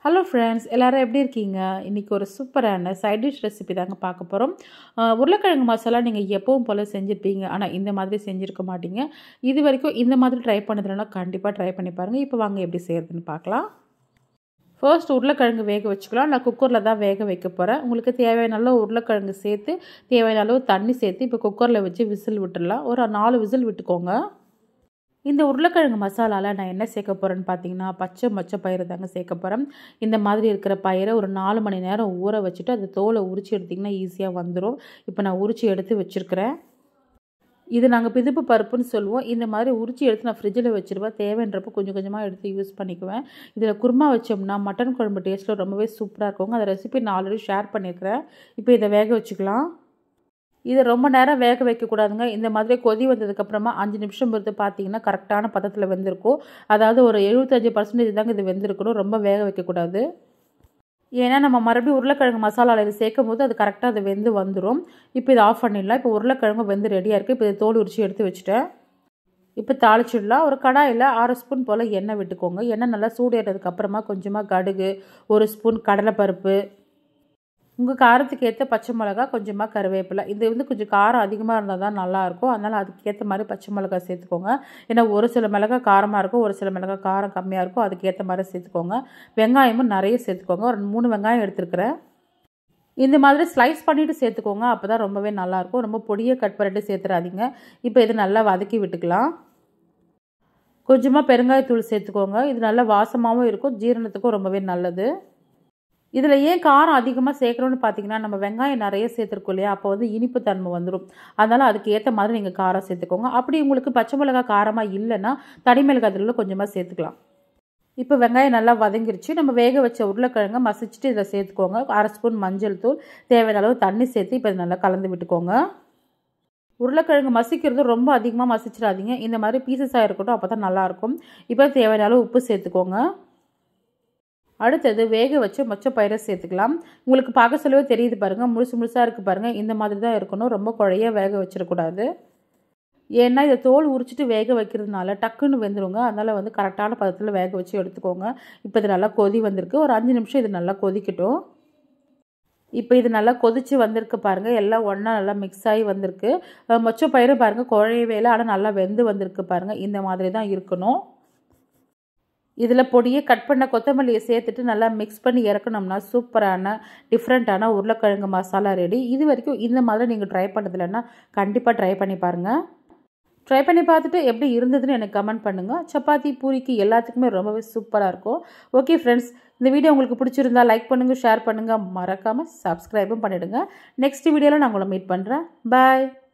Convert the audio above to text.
hello friends எல்லாரும் எப்படி இருக்கீங்க இன்றைக்கி ஒரு சூப்பரான சைட் டிஷ் ரெசிபி தாங்க பார்க்க போகிறோம் உருளைக்கிழங்கு மசாலா நீங்கள் எப்பவும் போல் செஞ்சுருப்பீங்க ஆனால் இந்த மாதிரி செஞ்சுருக்க மாட்டீங்க இது வரைக்கும் இந்த மாதிரி ட்ரை பண்ணதுலனா கண்டிப்பாக ட்ரை பண்ணி பாருங்கள் இப்போ வாங்க எப்படி செய்கிறதுன்னு பார்க்கலாம் ஃபர்ஸ்ட் உருளைக்கிழங்கு வேக வச்சுக்கலாம் நான் குக்கரில் தான் வேக வைக்க போகிறேன் உங்களுக்கு தேவையான அளவு உருளைக்கிழங்கு சேர்த்து தேவையான அளவு தண்ணி சேர்த்து இப்போ குக்கரில் வச்சு விசில் விட்டுடலாம் ஒரு நாலு விசில் விட்டுக்கோங்க இந்த உருளைக்கிழங்கு மசாலாவில் நான் என்ன சேர்க்க போகிறேன்னு பார்த்தீங்கன்னா பச்சை மொச்சை பயிறு தாங்க சேர்க்க போகிறேன் இந்த மாதிரி இருக்கிற பயிரை ஒரு நாலு மணி நேரம் ஊற வச்சுட்டு அந்த தோலை உரிச்சு எடுத்திங்கன்னா ஈஸியாக வந்துடும் இப்போ நான் உரிச்சு எடுத்து வச்சுருக்கிறேன் இது நாங்கள் பிதுப்பு பருப்புன்னு சொல்லுவோம் இந்த மாதிரி உரிச்சு எடுத்து நான் ஃப்ரிட்ஜில் வச்சுருவேன் தேவைன்றப்போ கொஞ்சம் கொஞ்சமாக எடுத்து யூஸ் பண்ணிக்குவேன் இதில் குருமா வச்சோம்னா மட்டன் குழம்பு டேஸ்ட்டில் ரொம்பவே சூப்பராக இருக்குங்க அந்த ரெசிபி நான் ஆல்ரெடி ஷேர் பண்ணியிருக்கிறேன் இப்போ இதை வேக வச்சுக்கலாம் இதை ரொம்ப நேரம் வேக வைக்கக்கூடாதுங்க இந்த மாதிரி கொதி வந்ததுக்கப்புறமா அஞ்சு நிமிஷம் பொறுத்து பார்த்தீங்கன்னா கரெக்டான பதத்தில் வெந்திருக்கும் அதாவது ஒரு எழுபத்தஞ்சு பர்சன்டேஜ் தாங்க இது வெந்திருக்கணும் ரொம்ப வேக வைக்கக்கூடாது ஏன்னா நம்ம மறுபடியும் உருளைக்கிழங்கு மசாலாவில் இது சேர்க்கும் போது அது கரெக்டாக அது வெந்து வந்துடும் இப்போ இதை ஆஃப் பண்ணிடலாம் இப்போ உருளைக்கிழங்கு வெந்து ரெடியாக இருக்குது இப்போ இதை தோல் உரிச்சு எடுத்து வச்சுட்டேன் இப்போ தாளிச்சிடலாம் ஒரு கடாயில் ஆறு ஸ்பூன் போல் எண்ணெய் விட்டுக்கோங்க எண்ணெய் நல்லா சூடேறதுக்கு அப்புறமா கொஞ்சமாக கடுகு ஒரு ஸ்பூன் கடலைப்பருப்பு உங்கள் காரத்துக்கு ஏற்ற பச்சை மிளகா கொஞ்சமாக கருவேப்பிலை இது வந்து கொஞ்சம் காரம் அதிகமாக இருந்தால் தான் நல்லாயிருக்கும் அதனால் அதுக்கேற்ற மாதிரி பச்சை மிளகா சேர்த்துக்கோங்க ஏன்னா ஒரு சில மிளகா காரமாக இருக்கும் ஒரு சில மிளகா காரம் கம்மியாக இருக்கும் அதுக்கேற்ற மாதிரி சேர்த்துக்கோங்க வெங்காயமும் நிறைய சேர்த்துக்கோங்க ஒரு மூணு வெங்காயம் எடுத்துருக்கிறேன் இந்த மாதிரி ஸ்லைஸ் பண்ணிவிட்டு சேர்த்துக்கோங்க அப்போ தான் ரொம்பவே நல்லாயிருக்கும் ரொம்ப பொடியை கட் பண்ணிட்டு சேர்த்துறாதீங்க இப்போ இது நல்லா வதக்கி விட்டுக்கலாம் கொஞ்சமாக பெருங்காயத்தூள் சேர்த்துக்கோங்க இது நல்லா வாசமாகவும் இருக்கும் ஜீரணத்துக்கும் ரொம்பவே நல்லது இதில் ஏன் காரம் அதிகமாக சேர்க்குறோன்னு பார்த்தீங்கன்னா நம்ம வெங்காயம் நிறைய சேர்த்துருக்கோம் இல்லையா அப்போ வந்து இனிப்பு தன்மை வந்துடும் அதனால் அதுக்கு ஏற்ற மாதிரி நீங்கள் காரம் சேர்த்துக்கோங்க அப்படி உங்களுக்கு பச்சை மிளகா காரமாக இல்லைன்னா தனி மிளகாய் தூள் கொஞ்சமாக சேர்த்துக்கலாம் இப்போ வெங்காயம் நல்லா வதங்கிருச்சு நம்ம வேக வச்ச உருளைக்கிழங்கை மசிச்சுட்டு இதில் சேர்த்துக்கோங்க அரை ஸ்பூன் மஞ்சள் தூள் தேவையான அளவு தண்ணி சேர்த்து இப்போ நல்லா கலந்து விட்டுக்கோங்க உருளைக்கிழங்கு மசிக்கிறது ரொம்ப அதிகமாக மசிச்சிடாதீங்க இந்த மாதிரி பீசஸாக இருக்கட்டும் அப்போ தான் நல்லாயிருக்கும் இப்போ தேவையான அளவு உப்பு சேர்த்துக்கோங்க அடுத்தது வேக வச்சு மொச்சை பயிரை சேர்த்துக்கலாம் உங்களுக்கு பார்க்க சொல்லவே தெரியுது பாருங்கள் முழுசு முழுசாக இருக்குது பாருங்கள் இந்த மாதிரி தான் இருக்கணும் ரொம்ப குழைய வேக வச்சிடக்கூடாது ஏன்னா இதை தோல் உரிச்சிட்டு வேக வைக்கிறதுனால டக்குன்னு வெந்துருங்க அதனால் வந்து கரெக்டான பதத்தில் வேக வச்சு எடுத்துக்கோங்க இப்போ இது நல்லா கொதி வந்திருக்கு ஒரு அஞ்சு நிமிஷம் இது நல்லா கொதிக்கட்டும் இப்போ இது நல்லா கொதித்து வந்திருக்கு பாருங்கள் எல்லாம் ஒன்றா நல்லா மிக்ஸ் ஆகி வந்திருக்கு மொச்சை பயிறு பாருங்கள் குழையவே இல்லை ஆனால் நல்லா வெந்து வந்திருக்கு பாருங்கள் இந்த மாதிரி தான் இருக்கணும் இதில் பொடியை கட் பண்ண கொத்தமல்லியை சேர்த்துட்டு நல்லா மிக்ஸ் பண்ணி இறக்கணும்னா சூப்பரான டிஃப்ரெண்ட்டான உருளைக்கிழங்கு மசாலா ரெடி இது வரைக்கும் இந்த மாதிரி நீங்கள் ட்ரை பண்ணதில்லைன்னா கண்டிப்பாக ட்ரை பண்ணி பாருங்கள் ட்ரை பண்ணி பார்த்துட்டு எப்படி இருந்ததுன்னு எனக்கு கமெண்ட் பண்ணுங்கள் சப்பாத்தி பூரிக்கு எல்லாத்துக்குமே ரொம்பவே சூப்பராக இருக்கும் ஓகே ஃப்ரெண்ட்ஸ் இந்த வீடியோ உங்களுக்கு பிடிச்சிருந்தா லைக் பண்ணுங்கள் ஷேர் பண்ணுங்கள் மறக்காமல் சப்ஸ்கிரைபும் பண்ணிவிடுங்க நெக்ஸ்ட் வீடியோவில் நான் உங்களை மீட் பண்ணுறேன் பாய்